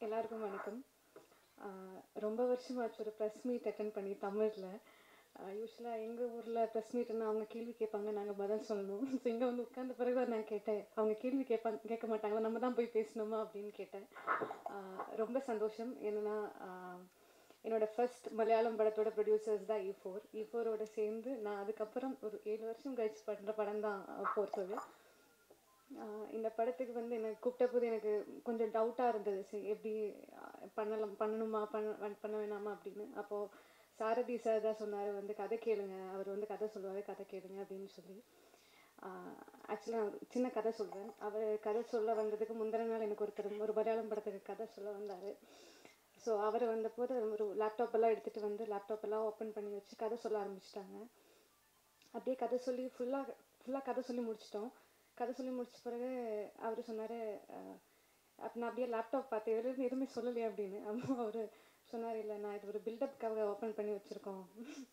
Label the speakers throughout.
Speaker 1: எல்லாருக்கும் வணக்கம் ஆஹ் ரொம்ப வருஷமாச்சு ஒரு ப்ரெஸ் மீட் அட்டன் பண்ணி தமிழில் யூஸ்வலாக எங்கள் ஊரில் ப்ரெஸ் மீட்னா அவங்க கேள்வி கேட்பாங்க நாங்கள் பதில் சொல்லணும் ஸோ இங்கே வந்து உட்கார்ந்த பிறகு தான் நான் கேட்டேன் அவங்க கேள்வி கேட்பாங்க கேட்க மாட்டாங்களா நம்ம தான் போய் பேசணுமா அப்படின்னு கேட்டேன் ஆஹ் ரொம்ப சந்தோஷம் என்னென்னா என்னோட ஃபர்ஸ்ட் மலையாளம் படத்தோட ப்ரொடியூசர்ஸ் தான் இ ஃபோர் இ ஃபோரோட சேர்ந்து நான் அதுக்கப்புறம் ஒரு ஏழு வருஷம் கழிச்சு பண்ணுற படம் தான் ஃபோர் தொழில் ஆஹ் இந்த படத்துக்கு வந்து எனக்கு கூப்பிட்ட போது எனக்கு கொஞ்சம் டவுட்டாக இருந்தது சரி எப்படி ஆஹ் பண்ணலாம் பண்ணணுமா பண்ண வ- பண்ண வேணாமா அப்படின்னு அப்போது சாரதி சார் தான் சொன்னார் வந்து கதை கேளுங்க அவர் வந்து கதை சொல்லுவார் கதை கேளுங்க அப்படின்னு சொல்லி ஆக்சுவலாக நான் ஒரு சின்ன கதை சொல்கிறேன் அவர் கதை சொல்ல வந்ததுக்கு முந்தின நாள் எனக்கு ஒருத்தர் ஒரு மலையாளம் படத்துக்கு கதை சொல்ல வந்தார் ஸோ அவர் வந்தபோது ஒரு லேப்டாப் எல்லாம் எடுத்துகிட்டு வந்து லேப்டாப் எல்லாம் ஓப்பன் பண்ணி வச்சு கதை சொல்ல ஆரம்பிச்சிட்டாங்க அப்படியே கதை சொல்லி ஃபுல்லாக ஃபுல்லாக கதை சொல்லி முடிச்சிட்டோம் கதை சொல்லி முடிச்ச பிறகு அவர் சொன்னார் அப்போ நான் அப்படியே லேப்டாப் பார்த்தேன் இதில் எதுவுமே சொல்லலையே அப்படின்னு அப்போ அவர் சொன்னார் இல்லை நான் இது ஒரு பில்டப்காக ஓப்பன் பண்ணி வச்சுருக்கோம்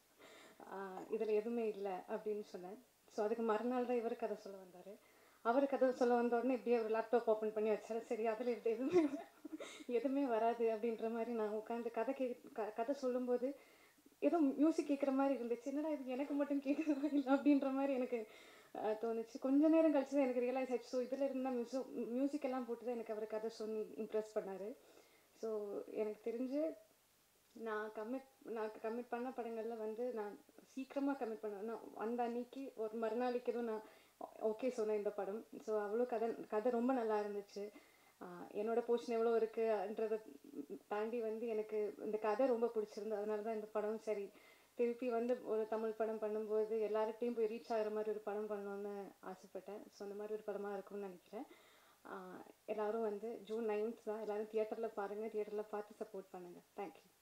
Speaker 1: இதில் எதுவுமே இல்லை அப்படின்னு சொன்னேன் ஸோ அதுக்கு மறுநாள் தான் இவர் கதை சொல்ல வந்தார் அவர் கதை சொல்ல வந்த உடனே இப்படியே ஒரு லேப்டாப் ஓப்பன் பண்ணி வச்சாரு சரி அதில் எதுவுமே எதுவுமே வராது அப்படின்ற மாதிரி நான் உட்காந்து கதை கே க- கதை சொல்லும்போது ஏதோ மியூசிக் கேட்குற மாதிரி இருந்துச்சு என்னடா இது எனக்கு மட்டும் கேட்குறதா இல்லை அப்படின்ற மாதிரி எனக்கு அஹ், தோணுச்சு கொஞ்ச நேரம் கழிச்சு தான் எனக்கு ரியலைஸ் ஆச்சு ஸோ இதில் இருந்தால் மியூசிக் மியூசிக் எல்லாம் போட்டு தான் எனக்கு அவர் கதை சொல்லி இம்ப்ரெஸ் பண்ணார் ஸோ எனக்கு தெரிஞ்சு நான் கமிட் நான் கமிட் பண்ண படங்களில் வந்து நான் சீக்கிரமாக கமிட் பண்ணேன் நான் அந்த அன்னைக்கு ஒரு மறுநாளைக்கு எதுவும் நான் ஓகே சொன்னேன் இந்த படம் ஸோ அவ்வளோ கதை கதை ரொம்ப நல்லா இருந்துச்சு ஆஹ் என்னோட போர்ஷன் எவ்வளோ இருக்குன்றதை தாண்டி வந்து எனக்கு இந்த கதை ரொம்ப பிடிச்சிருந்து அதனால தான் இந்த படம் சரி திருப்பி வந்து ஒரு தமிழ் படம் பண்ணும்போது எல்லார்கிட்டையும் போய் ரீச் ஆகிற மாதிரி ஒரு படம் பண்ணணும்னு ஆசைப்பட்டேன் ஸோ அந்த மாதிரி ஒரு படமாக இருக்கும்னு நினைக்கிறேன் ஆஹ் எல்லாரும் வந்து ஜூன் நைன்த் தான் எல்லாரும் தியேட்டரில் பாருங்கள் தியேட்டரில் பார்த்து சப்போர்ட் பண்ணுங்கள் தேங்க்யூ